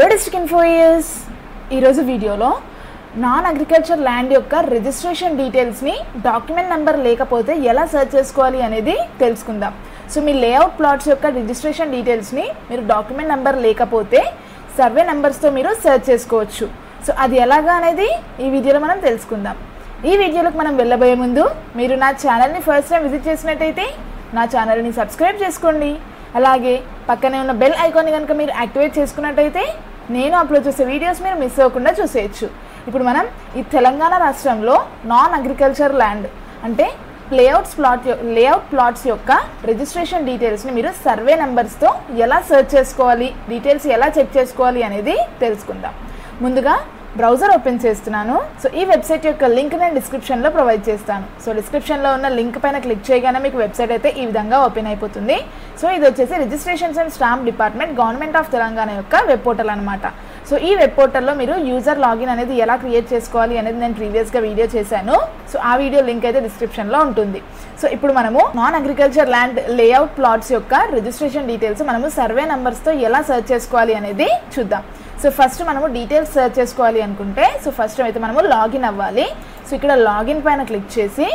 district ఇన్ఫోయర్స్ ఈరోజు వీడియోలో నాన్ అగ్రికల్చర్ ల్యాండ్ యొక్క రిజిస్ట్రేషన్ డీటెయిల్స్ని డాక్యుమెంట్ నెంబర్ లేకపోతే ఎలా సెర్చ్ చేసుకోవాలి అనేది తెలుసుకుందాం సో మీ లేఅవుట్ ప్లాట్స్ యొక్క రిజిస్ట్రేషన్ డీటెయిల్స్ని మీరు డాక్యుమెంట్ నెంబర్ లేకపోతే సర్వే నెంబర్స్తో మీరు సెర్చ్ చేసుకోవచ్చు సో అది ఎలాగా అనేది ఈ వీడియోలో మనం తెలుసుకుందాం ఈ వీడియోలోకి మనం వెళ్ళబోయే ముందు మీరు నా ఛానల్ని ఫస్ట్ టైం విజిట్ చేసినట్టయితే నా ఛానల్ని సబ్స్క్రైబ్ చేసుకోండి అలాగే పక్కనే ఉన్న బెల్ ఐకాన్ని కనుక మీరు యాక్టివేట్ చేసుకున్నట్టయితే నేను అప్లోడ్ చేసే వీడియోస్ మీరు మిస్ అవ్వకుండా చూసేయచ్చు ఇప్పుడు మనం ఈ తెలంగాణ రాష్ట్రంలో నాన్ అగ్రికల్చర్ ల్యాండ్ అంటే లేఅవుట్స్ ప్లాట్ లేఅవుట్ ప్లాట్స్ యొక్క రిజిస్ట్రేషన్ డీటెయిల్స్ని మీరు సర్వే నెంబర్స్తో ఎలా సెర్చ్ చేసుకోవాలి డీటెయిల్స్ ఎలా చెక్ చేసుకోవాలి అనేది తెలుసుకుందాం ముందుగా బ్రౌజర్ ఓపెన్ చేస్తున్నాను సో ఈ వెబ్సైట్ యొక్క లింక్ నేను డిస్క్రిప్షన్లో ప్రొవైడ్ చేస్తాను సో డిస్క్రిప్షన్లో ఉన్న లింక్ పైన క్లిక్ చేయగానే మీకు వెబ్సైట్ అయితే ఈ విధంగా ఓపెన్ అయిపోతుంది సో ఇది వచ్చేసి registrations and stamp department government of Telangana యొక్క వెబ్ పోర్టల్ అనమాట సో ఈ వెబ్ పోర్టల్లో మీరు యూజర్ లాగిన్ అనేది ఎలా క్రియేట్ చేసుకోవాలి అనేది నేను ప్రీవియస్గా వీడియో చేశాను సో ఆ వీడియో లింక్ అయితే డిస్క్రిప్షన్లో ఉంటుంది సో ఇప్పుడు మనము non agriculture land layout plots యొక్క రిజిస్ట్రేషన్ డీటెయిల్స్ మనము సర్వే నెంబర్స్తో ఎలా సెర్చ్ చేసుకోవాలి అనేది చూద్దాం సో ఫస్ట్ మనము డీటెయిల్స్ సెర్చ్ చేసుకోవాలి అనుకుంటే సో ఫస్ట్ అయితే మనము లాగిన్ అవ్వాలి సో ఇక్కడ లాగిన్ పైన క్లిక్ చేసి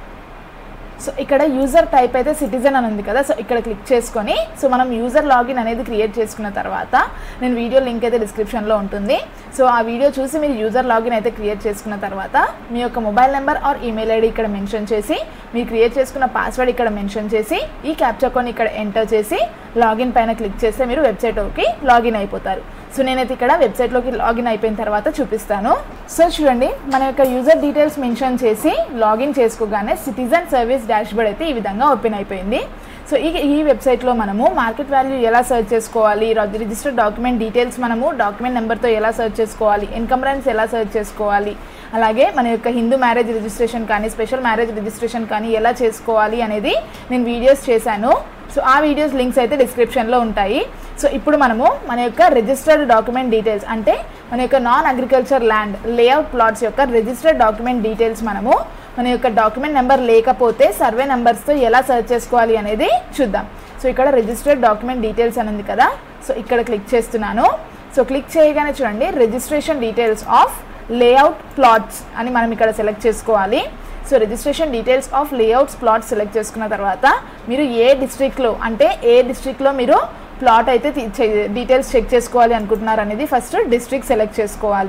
సో ఇక్కడ యూజర్ టైప్ అయితే సిటిజన్ అని ఉంది కదా సో ఇక్కడ క్లిక్ చేసుకొని సో మనం యూజర్ లాగిన్ అనేది క్రియేట్ చేసుకున్న తర్వాత నేను వీడియో లింక్ అయితే డిస్క్రిప్షన్లో ఉంటుంది సో ఆ వీడియో చూసి మీరు యూజర్ లాగిన్ అయితే క్రియేట్ చేసుకున్న తర్వాత మీ యొక్క mobile number or email ID ఇక్కడ మెన్షన్ చేసి మీరు క్రియేట్ చేసుకున్న పాస్వర్డ్ ఇక్కడ మెన్షన్ చేసి ఈ క్యాప్చర్ కోడ్ ఇక్కడ ఎంటర్ చేసి లాగిన్ పైన క్లిక్ చేస్తే మీరు వెబ్సైట్లోకి లాగిన్ అయిపోతారు సో నేనైతే ఇక్కడ వెబ్సైట్లోకి లాగిన్ అయిపోయిన తర్వాత చూపిస్తాను సో చూడండి మన యొక్క యూజర్ డీటెయిల్స్ మెన్షన్ చేసి లాగిన్ చేసుకోగానే సిటిజన్ సర్వీస్ డాష్బోర్డ్ అయితే ఈ విధంగా ఓపెన్ అయిపోయింది సో ఈ ఈ వెబ్సైట్లో మనము మార్కెట్ వాల్యూ ఎలా సెర్చ్ చేసుకోవాలి రిజిస్టర్డ్ డాక్యుమెంట్ డీటెయిల్స్ మనము డాక్యుమెంట్ నెంబర్తో ఎలా సెర్చ్ చేసుకోవాలి ఇన్కమ్ రైన్స్ ఎలా సెర్చ్ చేసుకోవాలి అలాగే మన యొక్క హిందూ మ్యారేజ్ రిజిస్ట్రేషన్ కానీ స్పెషల్ మ్యారేజ్ రిజిస్ట్రేషన్ కానీ ఎలా చేసుకోవాలి అనేది నేను వీడియోస్ చేశాను సో ఆ వీడియోస్ లింక్స్ అయితే డిస్క్రిప్షన్లో ఉంటాయి సో ఇప్పుడు మనము మన యొక్క రిజిస్టర్డ్ డాక్యుమెంట్ డీటెయిల్స్ అంటే మన యొక్క non agriculture land layout plots యొక్క రిజిస్టర్డ్ డాక్యుమెంట్ డీటెయిల్స్ మనము మన యొక్క డాక్యుమెంట్ నెంబర్ లేకపోతే సర్వే నెంబర్స్తో ఎలా సెర్చ్ చేసుకోవాలి అనేది చూద్దాం సో ఇక్కడ రిజిస్టర్డ్ డాక్యుమెంట్ డీటెయిల్స్ అని ఉంది కదా సో ఇక్కడ క్లిక్ చేస్తున్నాను సో క్లిక్ చేయగానే చూడండి registration details of layout plots అని మనం ఇక్కడ సెలెక్ట్ చేసుకోవాలి so registration details of layouts plot select చేసుకున్న తర్వాత మీరు ఏ డిస్ట్రిక్ట్లో అంటే ఏ డిస్ట్రిక్ట్లో మీరు ప్లాట్ అయితే డీటెయిల్స్ చెక్ చేసుకోవాలి అనుకుంటున్నారు అనేది ఫస్ట్ డిస్ట్రిక్ట్ సెలెక్ట్ చేసుకోవాలి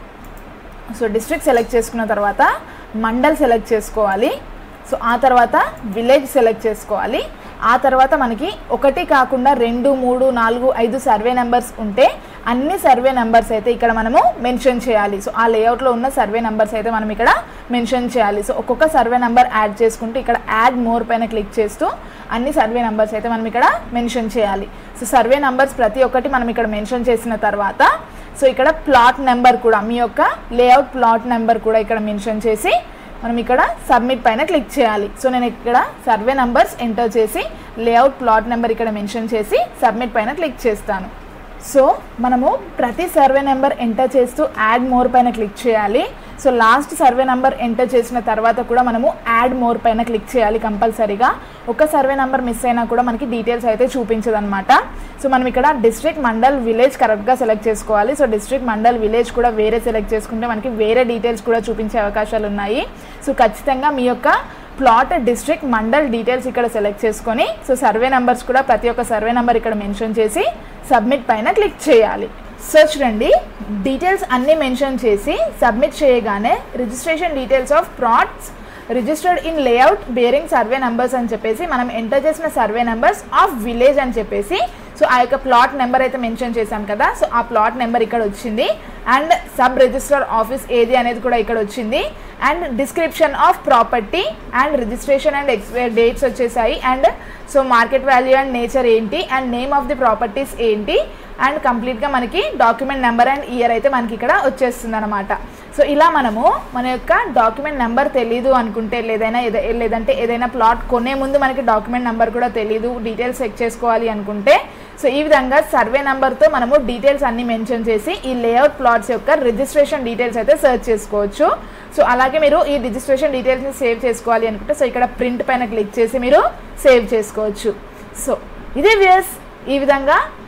సో డిస్ట్రిక్ట్ సెలెక్ట్ చేసుకున్న తర్వాత మండల్ సెలెక్ట్ చేసుకోవాలి సో ఆ తర్వాత విలేజ్ సెలెక్ట్ చేసుకోవాలి ఆ తర్వాత మనకి ఒకటి కాకుండా రెండు మూడు నాలుగు ఐదు సర్వే నెంబర్స్ ఉంటే అన్ని సర్వే నెంబర్స్ అయితే ఇక్కడ మనము మెన్షన్ చేయాలి సో ఆ లేఅవుట్లో ఉన్న సర్వే నెంబర్స్ అయితే మనం ఇక్కడ మెన్షన్ చేయాలి సో ఒక్కొక్క సర్వే నెంబర్ యాడ్ చేసుకుంటూ ఇక్కడ యాడ్ మోర్ పైన క్లిక్ చేస్తూ అన్ని సర్వే నెంబర్స్ అయితే మనం ఇక్కడ మెన్షన్ చేయాలి సో సర్వే నెంబర్స్ ప్రతి ఒక్కటి మనం ఇక్కడ మెన్షన్ చేసిన తర్వాత సో ఇక్కడ ప్లాట్ నెంబర్ కూడా మీ యొక్క లేఅవుట్ ప్లాట్ నెంబర్ కూడా ఇక్కడ మెన్షన్ చేసి మనం ఇక్కడ సబ్మిట్ పైన క్లిక్ చేయాలి సో నేను ఇక్కడ సర్వే నెంబర్స్ ఎంటర్ చేసి లేఅవుట్ ప్లాట్ నెంబర్ ఇక్కడ మెన్షన్ చేసి సబ్మిట్ పైన క్లిక్ చేస్తాను సో మనము ప్రతి సర్వే నెంబర్ ఎంటర్ చేస్తూ యాడ్ మోర్ పైన క్లిక్ చేయాలి so last survey number enter చేసిన తర్వాత కూడా మనము యాడ్ మోర్ పైన క్లిక్ చేయాలి కంపల్సరీగా ఒక సర్వే నెంబర్ మిస్ అయినా కూడా మనకి డీటెయిల్స్ అయితే చూపించదనమాట సో మనం ఇక్కడ డిస్ట్రిక్ట్ మండల్ విలేజ్ కరెక్ట్గా సెలెక్ట్ చేసుకోవాలి సో డిస్ట్రిక్ట్ మండల్ విలేజ్ కూడా వేరే సెలెక్ట్ చేసుకుంటే మనకి వేరే డీటెయిల్స్ కూడా చూపించే అవకాశాలు ఉన్నాయి సో ఖచ్చితంగా మీ యొక్క ప్లాట్ డిస్ట్రిక్ట్ మండల్ డీటెయిల్స్ ఇక్కడ సెలెక్ట్ చేసుకొని సో సర్వే నెంబర్స్ కూడా ప్రతి ఒక్క సర్వే నెంబర్ ఇక్కడ మెన్షన్ చేసి సబ్మిట్ పైన క్లిక్ చేయాలి సెర్చ్ రండి డీటెయిల్స్ అన్నీ మెన్షన్ చేసి సబ్మిట్ చేయగానే registration details of plots registered in layout bearing survey numbers అని చెప్పేసి మనం ఎంటర్ చేసిన సర్వే నెంబర్స్ ఆఫ్ విలేజ్ అని చెప్పేసి సో ఆ యొక్క ప్లాట్ నెంబర్ అయితే మెన్షన్ చేశాం కదా సో ఆ ప్లాట్ నెంబర్ ఇక్కడ వచ్చింది అండ్ సబ్ రిజిస్టర్ ఆఫీస్ ఏది అనేది కూడా ఇక్కడ వచ్చింది and description of property and registration and expire dates వచ్చేసాయి and so market value and nature ఏంటి and name of the properties ఏంటి అండ్ కంప్లీట్గా మనకి డాక్యుమెంట్ నెంబర్ అండ్ ఇయర్ అయితే మనకి ఇక్కడ వచ్చేస్తుంది అనమాట సో ఇలా మనము మన యొక్క డాక్యుమెంట్ నెంబర్ తెలీదు అనుకుంటే లేదైనా లేదంటే ఏదైనా ప్లాట్ కొనే ముందు మనకి డాక్యుమెంట్ నెంబర్ కూడా తెలీదు డీటెయిల్స్ చెక్ చేసుకోవాలి అనుకుంటే సో ఈ విధంగా సర్వే నెంబర్తో మనము డీటెయిల్స్ అన్ని మెన్షన్ చేసి ఈ లేఅవుట్ ప్లాట్స్ యొక్క రిజిస్ట్రేషన్ డీటెయిల్స్ అయితే సెర్చ్ చేసుకోవచ్చు సో అలాగే మీరు ఈ రిజిస్ట్రేషన్ డీటెయిల్స్ని సేవ్ చేసుకోవాలి అనుకుంటే సో ఇక్కడ ప్రింట్ పైన క్లిక్ చేసి మీరు సేవ్ చేసుకోవచ్చు సో ఇదే వ్యూస్ ఈ విధంగా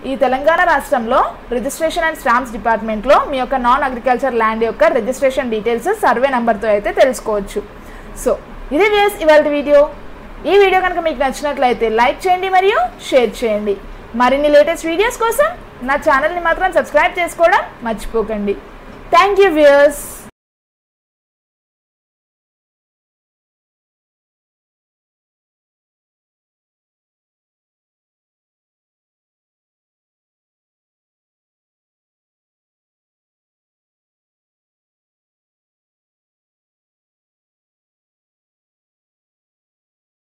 ఈ తెలంగాణ రాష్ట్రంలో రిజిస్ట్రేషన్ అండ్ స్టాంప్స్ డిపార్ట్మెంట్లో మీ యొక్క నాన్ అగ్రికల్చర్ ల్యాండ్ యొక్క రిజిస్ట్రేషన్ డీటెయిల్స్ సర్వే నెంబర్తో అయితే తెలుసుకోవచ్చు సో ఇది వేస్ ఇవాళ వీడియో ఈ వీడియో కనుక మీకు నచ్చినట్లయితే లైక్ చేయండి మరియు షేర్ చేయండి మరిన్ని లేటెస్ట్ వీడియోస్ కోసం నా ఛానల్ని మాత్రం సబ్స్క్రైబ్ చేసుకోవడం మర్చిపోకండి థ్యాంక్ యూ వ్యూయర్స్